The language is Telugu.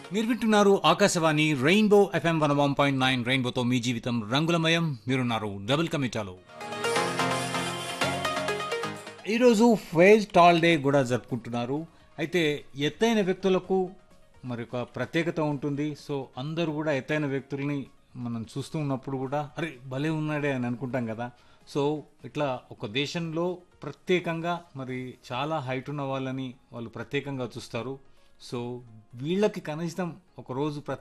మీరు వింటున్నారు Akashvani rainbow FM one one point nine రెయిన్బోతో మీ జీవితం రంగులమయం మీరున్నారు డబుల్ కమిటాలో ఈరోజు ఫేజ్ టాల్ డే కూడా జరుపుకుంటున్నారు అయితే ఎత్తైన వ్యక్తులకు మరి ఒక ప్రత్యేకత ఉంటుంది సో అందరూ కూడా ఎత్తైన వ్యక్తుల్ని మనం చూస్తూ ఉన్నప్పుడు కూడా అరే భలే ఉన్నాడే అని అనుకుంటాం కదా సో ఇట్లా ఒక దేశంలో ప్రత్యేకంగా మరి చాలా హైట్ ఉన్న వాళ్ళని వాళ్ళు ప్రత్యేకంగా చూస్తారు సో వీళ్ళకి కనీసం ఒక రోజు